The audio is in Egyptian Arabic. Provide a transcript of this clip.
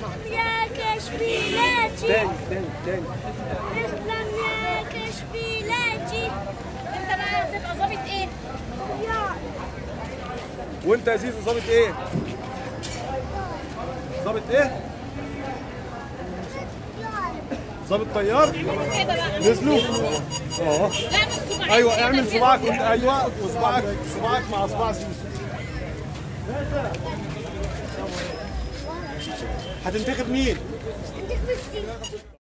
يا كشبيلاتي تاني تاني تاني تسلم يا كشبيلاتي انت بقى هتبقى ظابط ايه؟ يا وانت يا زيزو ظابط ايه؟ ظابط ايه؟ ظابط طيار؟ كده بقى نزلوا؟ اه لا مش صباعين ايوه كده اعمل كده. صباعك وانت ايوه وصباعك صباعك مع صباع زيزو هتنتخب مين؟ انت بس